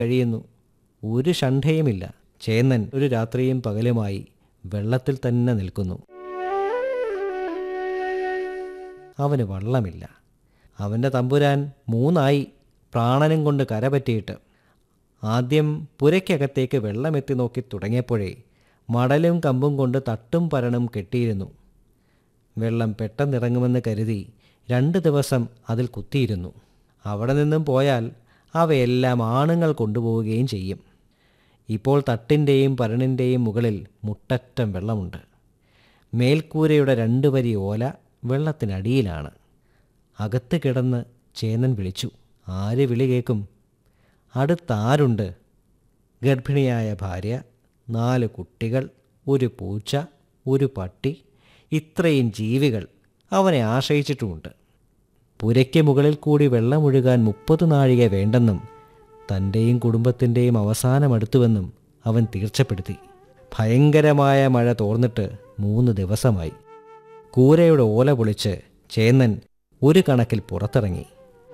കഴിയുന്നു ഒരു ഷണ്ഠയുമില്ല ചേന്നൻ ഒരു രാത്രിയും പകലുമായി വെള്ളത്തിൽ തന്നെ നിൽക്കുന്നു അവന് വള്ളമില്ല അവൻ്റെ തമ്പുരാൻ മൂന്നായി പ്രാണനും കൊണ്ട് കരപറ്റിയിട്ട് ആദ്യം പുരയ്ക്കകത്തേക്ക് വെള്ളമെത്തി നോക്കി തുടങ്ങിയപ്പോഴേ മടലും കമ്പും കൊണ്ട് തട്ടും പരണും കെട്ടിയിരുന്നു വെള്ളം പെട്ടെന്നിറങ്ങുമെന്ന് കരുതി രണ്ട് ദിവസം അതിൽ കുത്തിയിരുന്നു അവിടെ നിന്നും പോയാൽ അവയെല്ലാം ആണുങ്ങൾ കൊണ്ടുപോവുകയും ചെയ്യും ഇപ്പോൾ തട്ടിൻ്റെയും പരണിൻ്റെയും മുകളിൽ മുട്ടറ്റം വെള്ളമുണ്ട് മേൽക്കൂരയുടെ രണ്ട് വരി ഓല വെള്ളത്തിനടിയിലാണ് അകത്ത് കിടന്ന് ചേന്നൻ വിളിച്ചു ആര് വിളി കേൾക്കും അടുത്താരുണ്ട് ഗർഭിണിയായ ഭാര്യ നാല് കുട്ടികൾ ഒരു പൂച്ച ഒരു പട്ടി ഇത്രയും ജീവികൾ അവനെ ആശ്രയിച്ചിട്ടുമുണ്ട് പുരയ്ക്ക് മുകളിൽ കൂടി വെള്ളമൊഴുകാൻ മുപ്പത് നാഴിക വേണ്ടെന്നും തൻ്റെയും കുടുംബത്തിൻ്റെയും അവസാനമടുത്തുവെന്നും അവൻ തീർച്ചപ്പെടുത്തി ഭയങ്കരമായ മഴ തോർന്നിട്ട് മൂന്ന് ദിവസമായി കൂരയുടെ ഓല പൊളിച്ച് ചേന്നൻ ഒരു കണക്കിൽ പുറത്തിറങ്ങി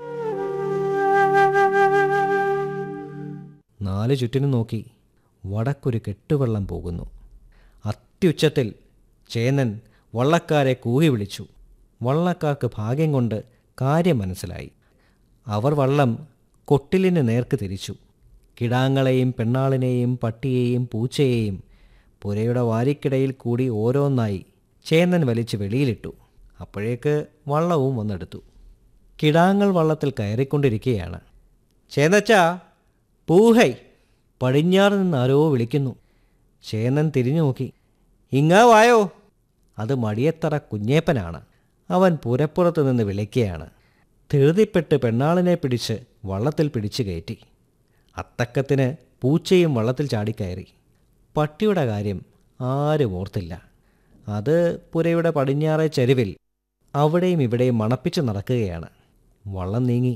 നാല് ചുറ്റിനും നോക്കി വടക്കൊരു കെട്ടുവെള്ളം പോകുന്നു അത്യുച്ചത്തിൽ ചേന്നൻ വള്ളക്കാരെ കൂകി വിളിച്ചു വള്ളക്കാർക്ക് ഭാഗ്യം കൊണ്ട് കാര്യം മനസ്സിലായി അവർ വള്ളം കൊട്ടിലിന് നേർക്ക് തിരിച്ചു കിടാങ്ങളെയും പെണ്ണാളിനെയും പട്ടിയെയും പൂച്ചയെയും പുരയുടെ വാരിക്കിടയിൽ കൂടി ഓരോന്നായി ചേന്നൻ വലിച്ച് വെളിയിലിട്ടു അപ്പോഴേക്ക് വള്ളവും വന്നെടുത്തു കിടാങ്ങൾ വള്ളത്തിൽ കയറിക്കൊണ്ടിരിക്കുകയാണ് ചേന്നച്ചാ പൂഹൈ പടിഞ്ഞാറ് നിന്ന് ആരോ വിളിക്കുന്നു ചേന്നൻ തിരിഞ്ഞു നോക്കി ഇങ്ങാ വായോ അത് മടിയത്തറ കുഞ്ഞേപ്പനാണ് അവൻ പുരപ്പുറത്ത് നിന്ന് വിളിക്കുകയാണ് ധൃതിപ്പെട്ട് പെണ്ണാളിനെ പിടിച്ച് വള്ളത്തിൽ പിടിച്ചു കയറ്റി അത്തക്കത്തിന് പൂച്ചയും വള്ളത്തിൽ ചാടിക്കയറി പട്ടിയുടെ കാര്യം ആരും ഓർത്തില്ല അത് പുരയുടെ പടിഞ്ഞാറേ ചരിവിൽ അവിടെയും ഇവിടെയും മണപ്പിച്ച് നടക്കുകയാണ് വള്ളം നീങ്ങി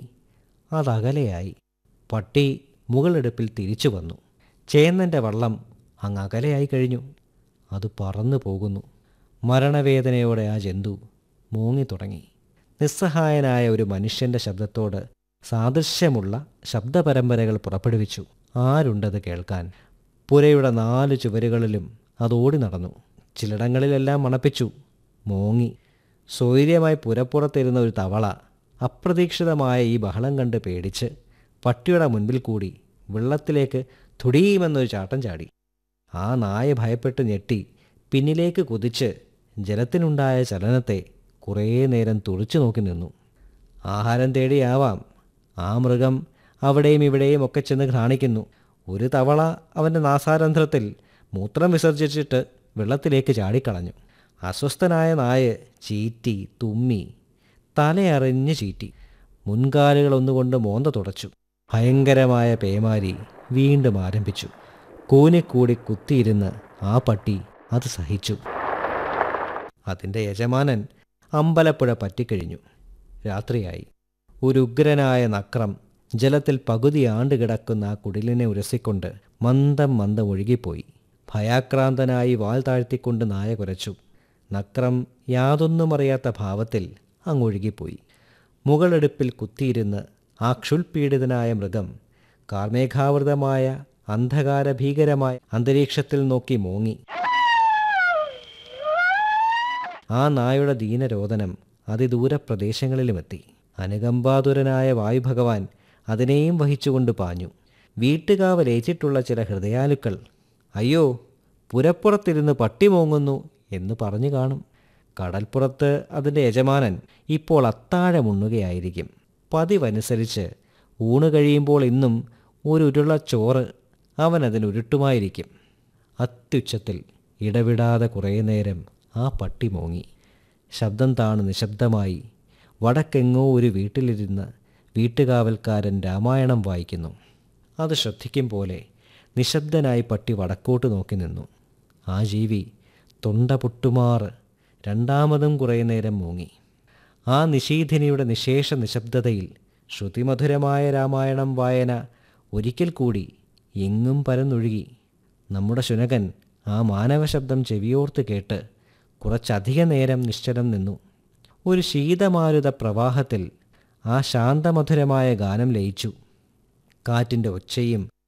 അതകലെയായി പട്ടി മുകളെടുപ്പിൽ തിരിച്ചു വന്നു ചേന്നൻ്റെ വള്ളം അങ്ങ് അകലെയായി കഴിഞ്ഞു അത് പറന്നു പോകുന്നു മരണവേദനയോടെ ആ ജന്തു മൂങ്ങി തുടങ്ങി നിസ്സഹായനായ ഒരു മനുഷ്യൻ്റെ ശബ്ദത്തോട് സാദൃശ്യമുള്ള ശബ്ദപരമ്പരകൾ പുറപ്പെടുവിച്ചു ആരുണ്ടത് കേൾക്കാൻ പുരയുടെ നാല് ചുവരുകളിലും അത് ഓടി നടന്നു ചിലയിടങ്ങളിലെല്ലാം മണപ്പിച്ചു മോങ്ങി സ്വൈര്യമായി പുരപ്പുറത്തിരുന്ന ഒരു തവള അപ്രതീക്ഷിതമായ ഈ ബഹളം കണ്ട് പേടിച്ച് പട്ടിയുടെ മുൻപിൽ കൂടി വെള്ളത്തിലേക്ക് തുടിയുമെന്നൊരു ചാട്ടം ചാടി ആ നായ ഭയപ്പെട്ട് ഞെട്ടി പിന്നിലേക്ക് കുതിച്ച് ജലത്തിനുണ്ടായ ചലനത്തെ കുറേ നേരം തുറിച്ചു നോക്കി നിന്നു ആഹാരം തേടിയാവാം ആ മൃഗം അവിടെയും ഇവിടെയും ഒക്കെ ചെന്ന് കാണിക്കുന്നു ഒരു തവള അവൻ്റെ നാസാരന്ധ്രത്തിൽ മൂത്രം വിസർജിച്ചിട്ട് വെള്ളത്തിലേക്ക് ചാടിക്കളഞ്ഞു അസ്വസ്ഥനായ നായ ചീറ്റി തുമ്മി തലയറിഞ്ഞ് ചീറ്റി മുൻകാലുകളൊന്നുകൊണ്ട് മോന്ത തുടച്ചു ഭയങ്കരമായ പേമാരി വീണ്ടും ആരംഭിച്ചു കൂനിക്കൂടി കുത്തിയിരുന്ന് ആ പട്ടി അത് സഹിച്ചു അതിൻ്റെ യജമാനൻ അമ്പലപ്പുഴ പറ്റിക്കഴിഞ്ഞു രാത്രിയായി ഒരു ഉഗ്രനായ നക്രം ജലത്തിൽ പകുതി ആണ്ട് കിടക്കുന്ന ആ കുടിലിനെ ഉരസിക്കൊണ്ട് മന്ദം മന്ദം ഒഴുകിപ്പോയി ഭയാക്രാന്തനായി വാൽ താഴ്ത്തിക്കൊണ്ട് നായ കുരച്ചു നക്രം യാതൊന്നും അറിയാത്ത ഭാവത്തിൽ അങ്ങൊഴുകിപ്പോയി മുകളെടുപ്പിൽ കുത്തിയിരുന്ന് ആ ക്ഷുൽപീഡിതനായ മൃഗം കാർമേഘാവൃതമായ അന്ധകാരഭീകരമായ അന്തരീക്ഷത്തിൽ നോക്കി മോങ്ങി ആ നായുടെ ദീനരോദനം അതിദൂര പ്രദേശങ്ങളിലുമെത്തി അനുകമ്പാതുരനായ വായുഭഗവാൻ അതിനെയും വഹിച്ചുകൊണ്ട് പാഞ്ഞു വീട്ടുകാവലേറ്റിട്ടുള്ള ചില ഹൃദയാലുക്കൾ അയ്യോ പുരപ്പുറത്തിരുന്ന് പട്ടി മോങ്ങുന്നു എന്ന് പറഞ്ഞു കാണും കടൽപ്പുറത്ത് അതിൻ്റെ യജമാനൻ ഇപ്പോൾ അത്താഴമുണ്ണുകയായിരിക്കും പതിവനുസരിച്ച് ഊണ് കഴിയുമ്പോൾ ഇന്നും ഒരു ഉരുള ചോറ് അവൻ അതിനുരുട്ടുമായിരിക്കും അത്യുച്ചത്തിൽ ഇടവിടാതെ കുറേ നേരം ആ പട്ടി മോങ്ങി ശബ്ദം താണ് നിശബ്ദമായി വടക്കെങ്ങോ ഒരു വീട്ടിലിരുന്ന് വീട്ടുകാവൽക്കാരൻ രാമായണം വായിക്കുന്നു അത് ശ്രദ്ധിക്കും പോലെ നിശബ്ദനായി പട്ടി വടക്കോട്ട് നോക്കി നിന്നു ആ ജീവി തൊണ്ട പൊട്ടുമാറ് രണ്ടാമതും കുറേ നേരം മൂങ്ങി ആ നിശീധിനിയുടെ നിശേഷ നിശബ്ദതയിൽ ശ്രുതിമധുരമായ രാമായണം വായന ഒരിക്കൽ കൂടി എങ്ങും പരന്നൊഴുകി നമ്മുടെ ശുനകൻ ആ മാനവശബ്ദം ചെവിയോർത്ത് കേട്ട് കുറച്ചധിക നേരം നിശ്ചലം നിന്നു ഒരു ശീതമാരുത പ്രവാഹത്തിൽ ആ ശാന്തമധുരമായ ഗാനം ലയിച്ചു കാറ്റിൻ്റെ ഒച്ചയും